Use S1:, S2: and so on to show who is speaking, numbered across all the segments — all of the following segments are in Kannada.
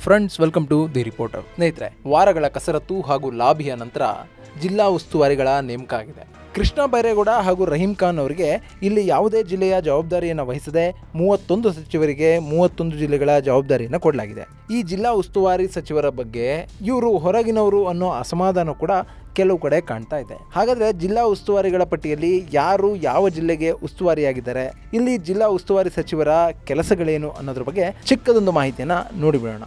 S1: friends welcome to the reporter ಸ್ನೇಹಿತರೆ ವಾರಗಳ ಕಸರತ್ತು ಹಾಗೂ ಲಾಭಿಯ ನಂತರ ಜಿಲ್ಲಾ ಉಸ್ತುವಾರಿಗಳ ನೇಮಕ ಆಗಿದೆ ಕೃಷ್ಣ ಬೈರೇಗೌಡ ಹಾಗೂ ರಹೀಂ ಖಾನ್ ಅವರಿಗೆ ಇಲ್ಲಿ ಯಾವುದೇ ಜಿಲ್ಲೆಯ ಜವಾಬ್ದಾರಿಯನ್ನು ವಹಿಸದೆ ಮೂವತ್ತೊಂದು ಸಚಿವರಿಗೆ ಮೂವತ್ತೊಂದು ಜಿಲ್ಲೆಗಳ ಜವಾಬ್ದಾರಿಯನ್ನು ಕೊಡಲಾಗಿದೆ ಈ ಜಿಲ್ಲಾ ಉಸ್ತುವಾರಿ ಸಚಿವರ ಬಗ್ಗೆ ಇವರು ಹೊರಗಿನವರು ಅನ್ನೋ ಅಸಮಾಧಾನ ಕೂಡ ಕೆಲವು ಕಡೆ ಕಾಣ್ತಾ ಇದೆ ಹಾಗಾದ್ರೆ ಜಿಲ್ಲಾ ಉಸ್ತುವಾರಿಗಳ ಪಟ್ಟಿಯಲ್ಲಿ ಯಾರು ಯಾವ ಜಿಲ್ಲೆಗೆ ಉಸ್ತುವಾರಿಯಾಗಿದ್ದಾರೆ ಇಲ್ಲಿ ಜಿಲ್ಲಾ ಉಸ್ತುವಾರಿ ಸಚಿವರ ಕೆಲಸಗಳೇನು ಅನ್ನೋದ್ರ ಬಗ್ಗೆ ಚಿಕ್ಕದೊಂದು ಮಾಹಿತಿಯನ್ನ ನೋಡಿಬಿಡೋಣ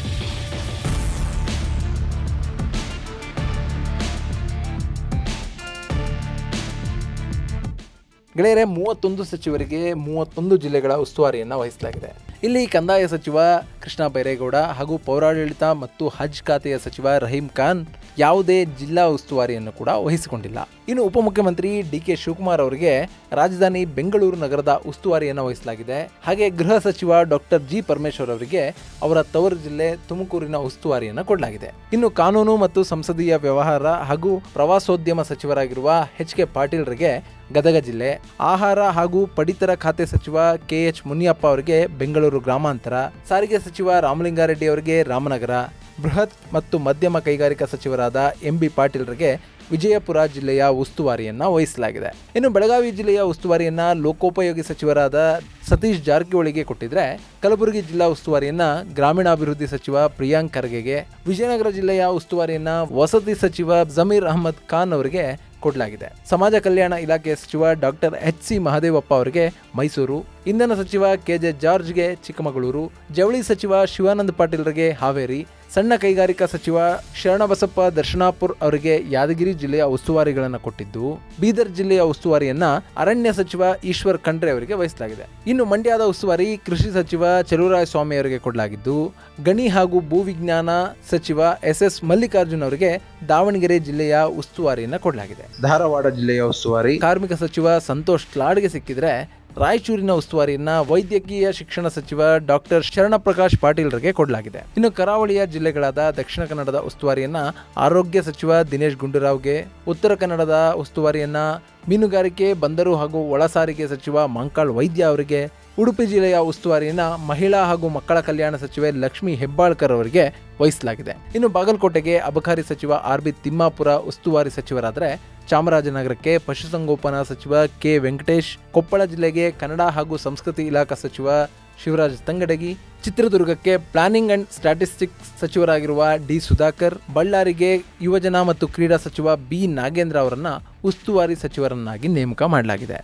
S1: ಗೆಳೆಯರೆ ಮೂವತ್ತೊಂದು ಸಚಿವರಿಗೆ ಮೂವತ್ತೊಂದು ಜಿಲ್ಲೆಗಳ ಉಸ್ತುವಾರಿಯನ್ನು ವಹಿಸಲಾಗಿದೆ ಇಲ್ಲಿ ಕಂದಾಯ ಸಚಿವ ಕೃಷ್ಣ ಬೈರೇಗೌಡ ಹಾಗೂ ಪೌರಾಡಳಿತ ಮತ್ತು ಹಜ್ ಖಾತೆಯ ಸಚಿವ ರಹೀಂ ಖಾನ್ ಯಾವುದೇ ಜಿಲ್ಲಾ ಉಸ್ತುವಾರಿಯನ್ನು ಕೂಡ ವಹಿಸಿಕೊಂಡಿಲ್ಲ ಇನ್ನು ಉಪಮುಖ್ಯಮಂತ್ರಿ ಡಿ ಕೆ ಶಿವಕುಮಾರ್ ಅವರಿಗೆ ರಾಜಧಾನಿ ಬೆಂಗಳೂರು ನಗರದ ಉಸ್ತುವಾರಿಯನ್ನು ವಹಿಸಲಾಗಿದೆ ಹಾಗೆ ಗೃಹ ಸಚಿವ ಡಾಕ್ಟರ್ ಜಿ ಪರಮೇಶ್ವರ್ ಅವರಿಗೆ ಅವರ ತವರು ಜಿಲ್ಲೆ ತುಮಕೂರಿನ ಉಸ್ತುವಾರಿಯನ್ನು ಕೊಡಲಾಗಿದೆ ಇನ್ನು ಕಾನೂನು ಮತ್ತು ಸಂಸದೀಯ ವ್ಯವಹಾರ ಹಾಗೂ ಪ್ರವಾಸೋದ್ಯಮ ಸಚಿವರಾಗಿರುವ ಎಚ್ ಕೆ ಪಾಟೀಲ್ರಿಗೆ ಗದಗ ಜಿಲ್ಲೆ ಆಹಾರ ಹಾಗೂ ಪಡಿತರ ಖಾತೆ ಸಚಿವ ಕೆ ಎಚ್ ಮುನಿಯಪ್ಪ ಅವರಿಗೆ ಬೆಂಗಳೂರು ಗ್ರಾಮಾಂತರ ಸಾರಿಗೆ ಸಚಿವ ರಾಮಲಿಂಗಾರೆಡ್ಡಿ ಅವರಿಗೆ ರಾಮನಗರ ಬೃಹತ್ ಮತ್ತು ಮಧ್ಯಮ ಕೈಗಾರಿಕಾ ಸಚಿವರಾದ ಎಂ ಬಿ ಪಾಟೀಲ್ರಿಗೆ ವಿಜಯಪುರ ಜಿಲ್ಲೆಯ ಉಸ್ತುವಾರಿಯನ್ನ ವಹಿಸಲಾಗಿದೆ ಇನ್ನು ಬೆಳಗಾವಿ ಜಿಲ್ಲೆಯ ಉಸ್ತುವಾರಿಯನ್ನ ಲೋಕೋಪಯೋಗಿ ಸಚಿವರಾದ ಸತೀಶ್ ಜಾರಕಿಹೊಳಿಗೆ ಕೊಟ್ಟಿದ್ರೆ ಕಲಬುರಗಿ ಜಿಲ್ಲಾ ಉಸ್ತುವಾರಿಯನ್ನ ಗ್ರಾಮೀಣಾಭಿವೃದ್ಧಿ ಸಚಿವ ಪ್ರಿಯಾಂಕ್ ಖರ್ಗೆಗೆ ವಿಜಯನಗರ ಜಿಲ್ಲೆಯ ಉಸ್ತುವಾರಿಯನ್ನ ವಸತಿ ಸಚಿವ ಜಮೀರ್ ಅಹಮದ್ ಖಾನ್ ಅವರಿಗೆ ಕೊಡಲಾಗಿದೆ ಸಮಾಜ ಕಲ್ಯಾಣ ಇಲಾಖೆ ಸಚಿವ ಡಾಕ್ಟರ್ ಎಚ್ ಸಿ ಮಹದೇವಪ್ಪ ಅವರಿಗೆ ಮೈಸೂರು ಇಂಧನ ಸಚಿವ ಕೆ ಜೆ ಜಾರ್ಜ್ಗೆ ಚಿಕ್ಕಮಗಳೂರು ಜವಳಿ ಸಚಿವ ಶಿವಾನಂದ ಪಾಟೀಲ್ರಿಗೆ ಹಾವೇರಿ ಸಣ್ಣ ಕೈಗಾರಿಕಾ ಸಚಿವ ಶರಣಬಸಪ್ಪ ದರ್ಶನಾಪುರ್ ಅವರಿಗೆ ಯಾದಗಿರಿ ಜಿಲ್ಲೆಯ ಉಸ್ತುವಾರಿಗಳನ್ನು ಕೊಟ್ಟಿದ್ದು ಬೀದರ್ ಜಿಲ್ಲೆಯ ಉಸ್ತುವಾರಿಯನ್ನ ಅರಣ್ಯ ಸಚಿವ ಈಶ್ವರ್ ಖಂಡ್ರೆ ಅವರಿಗೆ ವಹಿಸಲಾಗಿದೆ ಇನ್ನು ಮಂಡ್ಯದ ಉಸ್ತುವಾರಿ ಕೃಷಿ ಸಚಿವ ಚಲುವರಾಯ ಸ್ವಾಮಿ ಅವರಿಗೆ ಕೊಡಲಾಗಿದ್ದು ಗಣಿ ಹಾಗೂ ಭೂವಿಜ್ಞಾನ ಸಚಿವ ಎಸ್ ಎಸ್ ಮಲ್ಲಿಕಾರ್ಜುನ್ ಅವರಿಗೆ ದಾವಣಗೆರೆ ಜಿಲ್ಲೆಯ ಉಸ್ತುವಾರಿಯನ್ನು ಕೊಡಲಾಗಿದೆ ಧಾರವಾಡ ಜಿಲ್ಲೆಯ ಉಸ್ತುವಾರಿ ಕಾರ್ಮಿಕ ಸಚಿವ ಸಂತೋಷ್ ಲಾಡ್ಗೆ ಸಿಕ್ಕಿದ್ರೆ ರಾಯಚೂರಿನ ಉಸ್ತುವಾರಿಯನ್ನ ವೈದ್ಯಕೀಯ ಶಿಕ್ಷಣ ಸಚಿವ ಡಾಕ್ಟರ್ ಶರಣಪ್ರಕಾಶ್ ಪಾಟೀಲ್ರಿಗೆ ಕೊಡಲಾಗಿದೆ ಇನ್ನು ಕರಾವಳಿಯ ಜಿಲ್ಲೆಗಳಾದ ದಕ್ಷಿಣ ಕನ್ನಡದ ಉಸ್ತುವಾರಿಯನ್ನ ಆರೋಗ್ಯ ಸಚಿವ ದಿನೇಶ್ ಗುಂಡೂರಾವ್ಗೆ ಉತ್ತರ ಕನ್ನಡದ ಉಸ್ತುವಾರಿಯನ್ನ ಮೀನುಗಾರಿಕೆ ಬಂದರು ಹಾಗೂ ಒಳಸಾರಿಗೆ ಸಚಿವ ಮಂಕಾಳ್ ವೈದ್ಯ ಅವರಿಗೆ ಉಡುಪಿ ಜಿಲ್ಲೆಯ ಉಸ್ತುವಾರಿಯನ್ನ ಮಹಿಳಾ ಹಾಗೂ ಮಕ್ಕಳ ಕಲ್ಯಾಣ ಸಚಿವೆ ಲಕ್ಷ್ಮಿ ಹೆಬ್ಬಾಳ್ಕರ್ ಅವರಿಗೆ ವಹಿಸಲಾಗಿದೆ ಇನ್ನು ಬಾಗಲಕೋಟೆಗೆ ಅಬಕಾರಿ ಸಚಿವ ಆರ್ ಬಿ ತಿಮ್ಮಾಪುರ ಉಸ್ತುವಾರಿ ಸಚಿವರಾದರೆ ಚಾಮರಾಜನಗರಕ್ಕೆ ಪಶುಸಂಗೋಪನಾ ಸಚಿವ ಕೆ ವೆಂಕಟೇಶ್ ಕೊಪ್ಪಳ ಜಿಲ್ಲೆಗೆ ಕನ್ನಡ ಹಾಗೂ ಸಂಸ್ಕೃತಿ ಇಲಾಖಾ ಸಚಿವ ಶಿವರಾಜ್ ತಂಗಡಗಿ ಚಿತ್ರದುರ್ಗಕ್ಕೆ ಪ್ಲಾನಿಂಗ್ ಅಂಡ್ ಸ್ಟ್ಯಾಟಿಸ್ಟಿಕ್ಸ್ ಸಚಿವರಾಗಿರುವ ಡಿ ಸುಧಾಕರ್ ಬಳ್ಳಾರಿಗೆ ಯುವಜನ ಮತ್ತು ಕ್ರೀಡಾ ಸಚಿವ ಬಿ ನಾಗೇಂದ್ರ ಅವರನ್ನ ಉಸ್ತುವಾರಿ ಸಚಿವರನ್ನಾಗಿ ನೇಮಕ ಮಾಡಲಾಗಿದೆ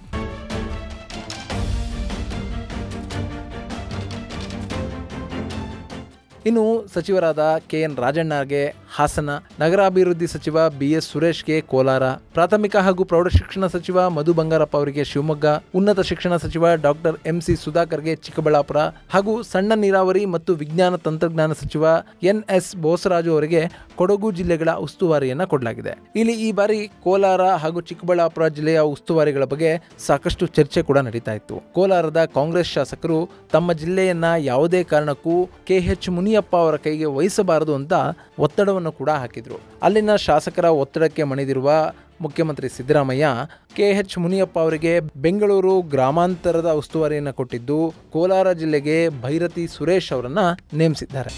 S1: ಇನ್ನು ಸಚಿವರಾದ ಕೆ ಎನ್ ರಾಜಣ್ಣಗೆ ಹಾಸನ ನಗರಾಭಿವೃದ್ಧಿ ಸಚಿವ ಬಿ ಎಸ್ ಸುರೇಶ್ಗೆ ಕೋಲಾರ ಪ್ರಾಥಮಿಕ ಹಾಗೂ ಪ್ರೌಢಶಿಕ್ಷಣ ಸಚಿವ ಮಧು ಬಂಗಾರಪ್ಪ ಅವರಿಗೆ ಶಿವಮೊಗ್ಗ ಉನ್ನತ ಶಿಕ್ಷಣ ಸಚಿವ ಡಾಕ್ಟರ್ ಎಂ ಸಿ ಸುಧಾಕರ್ಗೆ ಚಿಕ್ಕಬಳ್ಳಾಪುರ ಹಾಗೂ ಸಣ್ಣ ನೀರಾವರಿ ಮತ್ತು ವಿಜ್ಞಾನ ತಂತ್ರಜ್ಞಾನ ಸಚಿವ ಎನ್ ಎಸ್ ಬೋಸರಾಜು ಅವರಿಗೆ ಕೊಡಗು ಜಿಲ್ಲೆಗಳ ಉಸ್ತುವಾರಿಯನ್ನ ಕೊಡಲಾಗಿದೆ ಇಲ್ಲಿ ಈ ಬಾರಿ ಕೋಲಾರ ಹಾಗೂ ಚಿಕ್ಕಬಳ್ಳಾಪುರ ಜಿಲ್ಲೆಯ ಉಸ್ತುವಾರಿಗಳ ಬಗ್ಗೆ ಸಾಕಷ್ಟು ಚರ್ಚೆ ಕೂಡ ನಡೀತಾ ಇತ್ತು ಕೋಲಾರದ ಕಾಂಗ್ರೆಸ್ ಶಾಸಕರು ತಮ್ಮ ಜಿಲ್ಲೆಯನ್ನ ಯಾವುದೇ ಕಾರಣಕ್ಕೂ ಕೆ ಎಚ್ ಮುನಿಯಪ್ಪ ಅವರ ಕೈಗೆ ವಹಿಸಬಾರದು ಅಂತ ಒತ್ತಡವನ್ನು ಕೂಡ ಹಾಕಿದ್ರು ಅಲ್ಲಿನ ಶಾಸಕರ ಒತ್ತಡಕ್ಕೆ ಮಣಿದಿರುವ ಮುಖ್ಯಮಂತ್ರಿ ಸಿದ್ದರಾಮಯ್ಯ ಕೆ ಎಚ್ ಮುನಿಯಪ್ಪ ಅವರಿಗೆ ಬೆಂಗಳೂರು ಗ್ರಾಮಾಂತರದ ಉಸ್ತುವಾರಿಯನ್ನು ಕೊಟ್ಟಿದ್ದು ಕೋಲಾರ ಜಿಲ್ಲೆಗೆ ಭೈರತಿ ಸುರೇಶ್ ಅವರನ್ನ ನೇಮಿಸಿದ್ದಾರೆ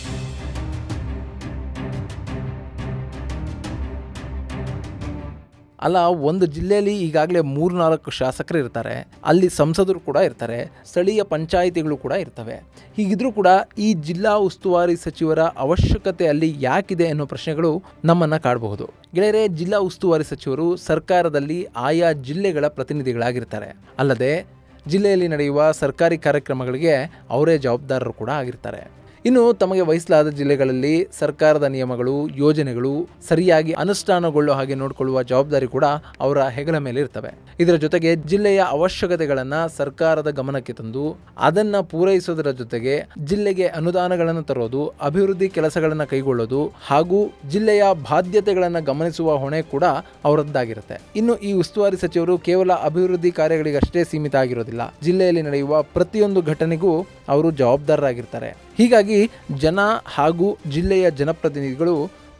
S1: ಅಲ್ಲ ಒಂದು ಜಿಲ್ಲೆಯಲ್ಲಿ ಈಗಾಗಲೇ ಮೂರು ನಾಲ್ಕು ಶಾಸಕರು ಇರ್ತಾರೆ ಅಲ್ಲಿ ಸಂಸದರು ಕೂಡ ಇರ್ತಾರೆ ಸ್ಥಳೀಯ ಪಂಚಾಯಿತಿಗಳು ಕೂಡ ಇರ್ತವೆ ಹೀಗಿದ್ರೂ ಕೂಡ ಈ ಜಿಲ್ಲಾ ಉಸ್ತುವಾರಿ ಸಚಿವರ ಅವಶ್ಯಕತೆ ಅಲ್ಲಿ ಯಾಕಿದೆ ಅನ್ನೋ ಪ್ರಶ್ನೆಗಳು ನಮ್ಮನ್ನು ಕಾಡಬಹುದು ಗೆಳೆಯರೆ ಜಿಲ್ಲಾ ಉಸ್ತುವಾರಿ ಸಚಿವರು ಸರ್ಕಾರದಲ್ಲಿ ಆಯಾ ಜಿಲ್ಲೆಗಳ ಪ್ರತಿನಿಧಿಗಳಾಗಿರ್ತಾರೆ ಅಲ್ಲದೆ ಜಿಲ್ಲೆಯಲ್ಲಿ ನಡೆಯುವ ಸರ್ಕಾರಿ ಕಾರ್ಯಕ್ರಮಗಳಿಗೆ ಅವರೇ ಜವಾಬ್ದಾರರು ಕೂಡ ಆಗಿರ್ತಾರೆ ಇನ್ನು ತಮಗೆ ವಹಿಸಲಾದ ಜಿಲ್ಲೆಗಳಲ್ಲಿ ಸರ್ಕಾರದ ನಿಯಮಗಳು ಯೋಜನೆಗಳು ಸರಿಯಾಗಿ ಅನುಷ್ಠಾನಗೊಳ್ಳೋ ಹಾಗೆ ನೋಡಿಕೊಳ್ಳುವ ಜವಾಬ್ದಾರಿ ಕೂಡ ಅವರ ಹೆಗಲ ಮೇಲೆ ಇರ್ತವೆ ಇದರ ಜೊತೆಗೆ ಜಿಲ್ಲೆಯ ಅವಶ್ಯಕತೆಗಳನ್ನು ಸರ್ಕಾರದ ಗಮನಕ್ಕೆ ತಂದು ಅದನ್ನು ಪೂರೈಸೋದರ ಜೊತೆಗೆ ಜಿಲ್ಲೆಗೆ ಅನುದಾನಗಳನ್ನು ತರೋದು ಅಭಿವೃದ್ಧಿ ಕೆಲಸಗಳನ್ನು ಕೈಗೊಳ್ಳೋದು ಹಾಗೂ ಜಿಲ್ಲೆಯ ಬಾಧ್ಯತೆಗಳನ್ನು ಗಮನಿಸುವ ಹೊಣೆ ಕೂಡ ಅವರದ್ದಾಗಿರುತ್ತೆ ಇನ್ನು ಈ ಉಸ್ತುವಾರಿ ಸಚಿವರು ಕೇವಲ ಅಭಿವೃದ್ಧಿ ಕಾರ್ಯಗಳಿಗಷ್ಟೇ ಸೀಮಿತ ಆಗಿರೋದಿಲ್ಲ ಜಿಲ್ಲೆಯಲ್ಲಿ ನಡೆಯುವ ಪ್ರತಿಯೊಂದು ಘಟನೆಗೂ ಅವರು ಜವಾಬ್ದಾರರಾಗಿರ್ತಾರೆ ಹೀಗಾಗಿ ಜನ ಹಾಗೂ ಜಿಲ್ಲೆಯ ಜನಪ್ರತಿನಿಧಿಗಳು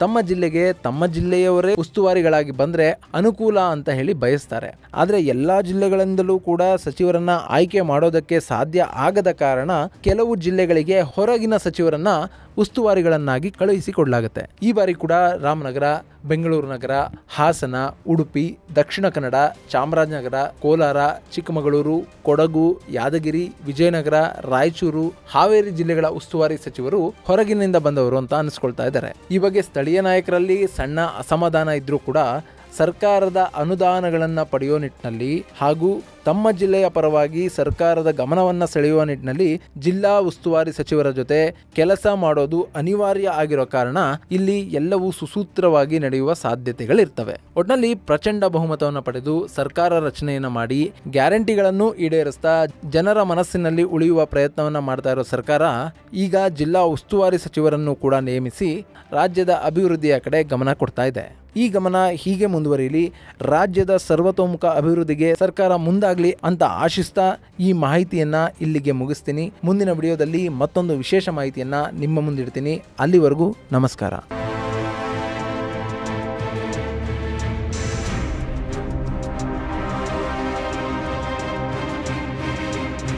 S1: ತಮ್ಮ ಜಿಲ್ಲೆಗೆ ತಮ್ಮ ಜಿಲ್ಲೆಯವರೇ ಉಸ್ತುವಾರಿಗಳಾಗಿ ಬಂದ್ರೆ ಅನುಕೂಲ ಅಂತ ಹೇಳಿ ಬಯಸ್ತಾರೆ ಆದರೆ ಎಲ್ಲಾ ಜಿಲ್ಲೆಗಳಿಂದಲೂ ಕೂಡ ಸಚಿವರನ್ನ ಆಯ್ಕೆ ಮಾಡೋದಕ್ಕೆ ಸಾಧ್ಯ ಆಗದ ಕಾರಣ ಕೆಲವು ಜಿಲ್ಲೆಗಳಿಗೆ ಹೊರಗಿನ ಸಚಿವರನ್ನ ಉಸ್ತುವಾರಿಗಳನ್ನಾಗಿ ಕಳುಹಿಸಿಕೊಡಲಾಗುತ್ತೆ ಈ ಬಾರಿ ಕೂಡ ರಾಮನಗರ ಬೆಂಗಳೂರು ನಗರ ಹಾಸನ ಉಡುಪಿ ದಕ್ಷಿಣ ಕನ್ನಡ ಚಾಮರಾಜನಗರ ಕೋಲಾರ ಚಿಕ್ಕಮಗಳೂರು ಕೊಡಗು ಯಾದಗಿರಿ ವಿಜಯನಗರ ರಾಯಚೂರು ಹಾವೇರಿ ಜಿಲ್ಲೆಗಳ ಉಸ್ತುವಾರಿ ಸಚಿವರು ಹೊರಗಿನಿಂದ ಬಂದವರು ಅಂತ ಅನಿಸ್ಕೊಳ್ತಾ ಇದ್ದಾರೆ ಈ ಬಗ್ಗೆ ಸ್ಥಳೀಯ ನಾಯಕರಲ್ಲಿ ಸಣ್ಣ ಅಸಮಾಧಾನ ಇದ್ರೂ ಕೂಡ ಸರ್ಕಾರದ ಅನುದಾನಗಳನ್ನು ಪಡೆಯೋ ನಿಟ್ಟಿನಲ್ಲಿ ಹಾಗೂ ತಮ್ಮ ಜಿಲ್ಲೆಯ ಪರವಾಗಿ ಸರ್ಕಾರದ ಗಮನವನ್ನು ಸೆಳೆಯುವ ನಿಟ್ಟಿನಲ್ಲಿ ಜಿಲ್ಲಾ ಉಸ್ತುವಾರಿ ಸಚಿವರ ಜೊತೆ ಕೆಲಸ ಮಾಡೋದು ಅನಿವಾರ್ಯ ಆಗಿರೋ ಕಾರಣ ಇಲ್ಲಿ ಎಲ್ಲವೂ ಸುಸೂತ್ರವಾಗಿ ನಡೆಯುವ ಸಾಧ್ಯತೆಗಳಿರ್ತವೆ ಒಟ್ನಲ್ಲಿ ಪ್ರಚಂಡ ಬಹುಮತವನ್ನು ಪಡೆದು ಸರ್ಕಾರ ರಚನೆಯನ್ನು ಮಾಡಿ ಗ್ಯಾರಂಟಿಗಳನ್ನು ಈಡೇರಿಸ್ತಾ ಜನರ ಮನಸ್ಸಿನಲ್ಲಿ ಉಳಿಯುವ ಪ್ರಯತ್ನವನ್ನ ಮಾಡ್ತಾ ಇರೋ ಸರ್ಕಾರ ಈಗ ಜಿಲ್ಲಾ ಉಸ್ತುವಾರಿ ಸಚಿವರನ್ನು ಕೂಡ ನೇಮಿಸಿ ರಾಜ್ಯದ ಅಭಿವೃದ್ಧಿಯ ಕಡೆ ಗಮನ ಕೊಡ್ತಾ ಇದೆ ಈ ಗಮನ ಹೀಗೆ ಮುಂದುವರಿಯಲಿ ರಾಜ್ಯದ ಸರ್ವತೋಮುಖ ಅಭಿವೃದ್ಧಿಗೆ ಸರ್ಕಾರ ಮುಂದಾಗಲಿ ಅಂತ ಆಶಿಸ್ತಾ ಈ ಮಾಹಿತಿಯನ್ನ ಇಲ್ಲಿಗೆ ಮುಗಿಸ್ತೀನಿ ಮುಂದಿನ ವಿಡಿಯೋದಲ್ಲಿ ಮತ್ತೊಂದು ವಿಶೇಷ ಮಾಹಿತಿಯನ್ನ ನಿಮ್ಮ ಮುಂದಿಡ್ತೀನಿ ಅಲ್ಲಿವರೆಗೂ ನಮಸ್ಕಾರ